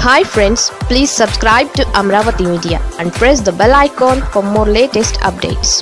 hi friends please subscribe to Amaravati media and press the bell icon for more latest updates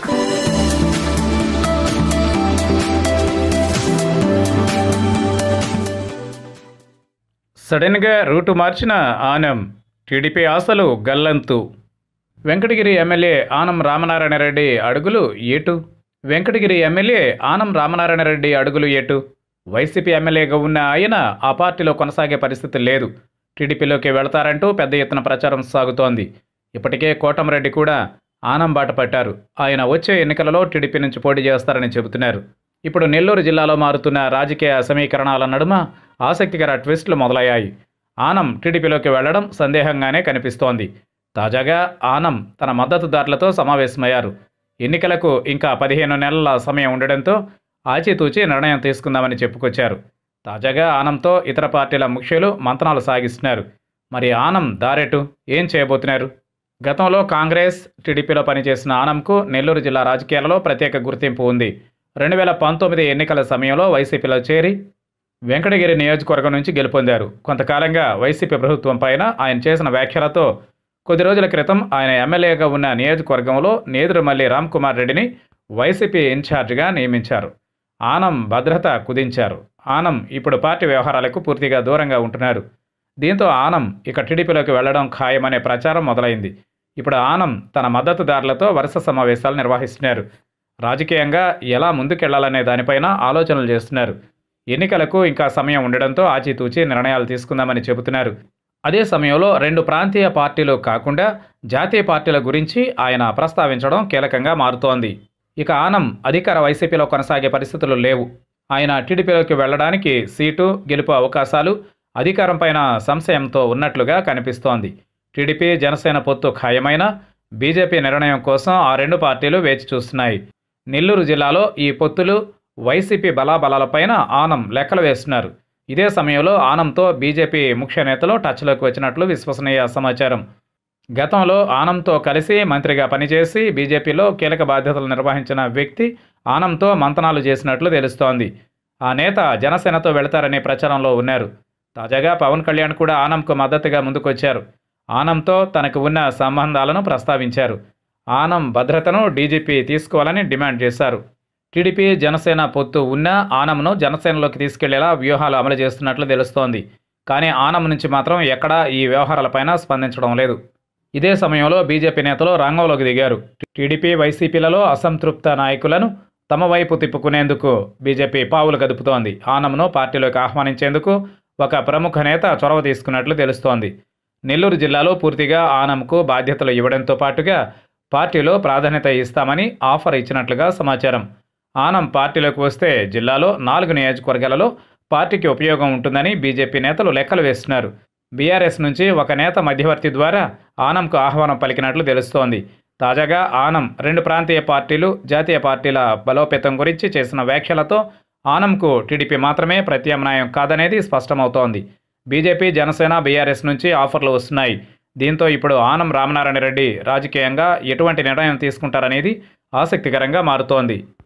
సడన్గా route మార్చిన Anam TDP ఆశలు గల్లంతు Venkatagiri MLA Anam Ramanarayana Reddy అడుగులు ఏటు వెంకటగిరి ఎమ్మెల్యే ఆనం రామనారాయణ రెడ్డి అడుగులు ఏటు వైసీపీ ఎమ్మెల్యేగా ఉన్న ఆయన ఆ పార్టీలో కొనసాగే పరిస్థితి లేదు టీడీపీలోకి వెళతారంటూ పెద్ద ఎత్తున ప్రచారం సాగుతోంది ఇప్పటికే కోటమరెడ్డి కూడా ఆనం బాట పట్టారు ఆయన వచ్చే ఎన్నికలలో టీడీపీ నుంచి పోటీ చేస్తారని చెబుతున్నారు ఇప్పుడు నెల్లూరు జిల్లాలో మారుతున్న రాజకీయ సమీకరణాల నడుమ ఆసక్తికర ట్విస్టులు మొదలయ్యాయి ఆనం టీడీపీలోకి వెళ్లడం సందేహంగానే కనిపిస్తోంది తాజాగా ఆనం తన మద్దతుదారులతో సమావేశమయ్యారు ఎన్నికలకు ఇంకా పదిహేను నెలల సమయం ఉండడంతో ఆచితూచి నిర్ణయం తీసుకుందామని చెప్పుకొచ్చారు తాజాగా ఆనంతో ఇతర పార్టీల ముఖ్యులు మంతనాలు సాగిస్తున్నారు మరి ఆనం దారెటు ఏం చేయబోతున్నారు గతంలో కాంగ్రెస్ టీడీపీలో పనిచేసిన ఆనంకు నెల్లూరు జిల్లా రాజకీయాలలో ప్రత్యేక గుర్తింపు ఉంది రెండు వేల పంతొమ్మిది ఎన్నికల సమయంలో వైసీపీలో చేరి వెంకటగిరి నియోజకవర్గం నుంచి గెలుపొందారు కొంతకాలంగా వైసీపీ ప్రభుత్వం పైన ఆయన చేసిన వ్యాఖ్యలతో కొద్ది రోజుల క్రితం ఆయన ఎమ్మెల్యేగా ఉన్న నియోజకవర్గంలో నేదురుమల్లి రామ్ కుమార్ రెడ్డిని వైసీపీ ఇన్ఛార్జిగా నియమించారు ఆనం భద్రత కుదించారు ఆనం ఇప్పుడు పార్టీ వ్యవహారాలకు పూర్తిగా దూరంగా ఉంటున్నారు దీంతో ఆనం ఇక టీడీపీలోకి వెళ్లడం ఖాయమనే ప్రచారం మొదలైంది ఇప్పుడు ఆనం తన మద్దతుదారులతో వరుస సమావేశాలు నిర్వహిస్తున్నారు రాజకీయంగా ఎలా ముందుకెళ్లాలనే దానిపైన ఆలోచనలు చేస్తున్నారు ఎన్నికలకు ఇంకా సమయం ఉండడంతో ఆచితూచి నిర్ణయాలు తీసుకుందామని చెబుతున్నారు అదే సమయంలో రెండు ప్రాంతీయ పార్టీలు కాకుండా జాతీయ పార్టీల గురించి ఆయన ప్రస్తావించడం కీలకంగా మారుతోంది ఇక ఆనం అధికార వైసీపీలో కొనసాగే పరిస్థితులు లేవు ఆయన టీడీపీలోకి వెళ్లడానికి సీటు గెలుపు అవకాశాలు అధికారం పైన సంశయంతో ఉన్నట్లుగా కనిపిస్తోంది టీడీపీ జనసేన పొత్తు ఖాయమైన బీజేపీ నిర్ణయం కోసం ఆ రెండు పార్టీలు వేచి చూస్తున్నాయి నెల్లూరు జిల్లాలో ఈ పొత్తులు వైసీపీ బలాబలాలపైన ఆనం లెక్కలు వేస్తున్నారు ఇదే సమయంలో ఆనంతో బీజేపీ ముఖ్య నేతలు టచ్లోకి వచ్చినట్లు విశ్వసనీయ సమాచారం గతంలో ఆనంతో కలిసి మంత్రిగా పనిచేసి బీజేపీలో కీలక బాధ్యతలు నిర్వహించిన వ్యక్తి ఆనంతో మంతనాలు చేసినట్లు తెలుస్తోంది ఆ నేత జనసేనతో వెళతారనే ప్రచారంలో ఉన్నారు తాజాగా పవన్ కళ్యాణ్ కూడా ఆనంకు మద్దతుగా ముందుకొచ్చారు ఆనంతో తనకు ఉన్న సంబంధాలను ప్రస్తావించారు ఆనం భద్రతను డీజీపీ తీసుకోవాలని డిమాండ్ చేశారు టీడీపీ జనసేన పొత్తు ఉన్నా ఆనంను జనసేనలోకి తీసుకెళ్లేలా వ్యూహాలు అమలు చేస్తున్నట్లు తెలుస్తోంది కానీ ఆనం నుంచి మాత్రం ఎక్కడా ఈ వ్యవహారాలపైన స్పందించడం లేదు ఇదే సమయంలో బీజేపీ నేతలు రంగంలోకి దిగారు టీడీపీ వైసీపీలలో అసంతృప్త నాయకులను తమ వైపు తిప్పుకునేందుకు బీజేపీ పావులు కదుపుతోంది ఆనంను పార్టీలోకి ఆహ్వానించేందుకు ఒక ప్రముఖ నేత చొరవ తీసుకున్నట్లు తెలుస్తోంది నెల్లూరు జిల్లాలో పూర్తిగా ఆనంకు బాధ్యతలు ఇవ్వడంతో పాటుగా పార్టీలో ప్రాధాన్యత ఇస్తామని ఆఫర్ ఇచ్చినట్లుగా సమాచారం ఆనం పార్టీలోకి వస్తే జిల్లాలో నాలుగు నియోజకవర్గాలలో పార్టీకి ఉపయోగం ఉంటుందని బీజేపీ నేతలు లెక్కలు వేస్తున్నారు బీఆర్ఎస్ నుంచి ఒక నేత మధ్యవర్తి ద్వారా ఆనంకు ఆహ్వానం పలికినట్లు తెలుస్తోంది తాజాగా ఆనం రెండు ప్రాంతీయ పార్టీలు జాతీయ పార్టీల బలోపేతం గురించి చేసిన వ్యాఖ్యలతో ఆనంకు టీడీపీ మాత్రమే ప్రత్యామ్నాయం కాదనేది స్పష్టమవుతోంది బీజేపీ జనసేన బీఆర్ఎస్ నుంచి ఆఫర్లు వస్తున్నాయి దీంతో ఇప్పుడు ఆనం రామనారాయణ రెడ్డి రాజకీయంగా ఎటువంటి నిర్ణయం తీసుకుంటారనేది ఆసక్తికరంగా మారుతోంది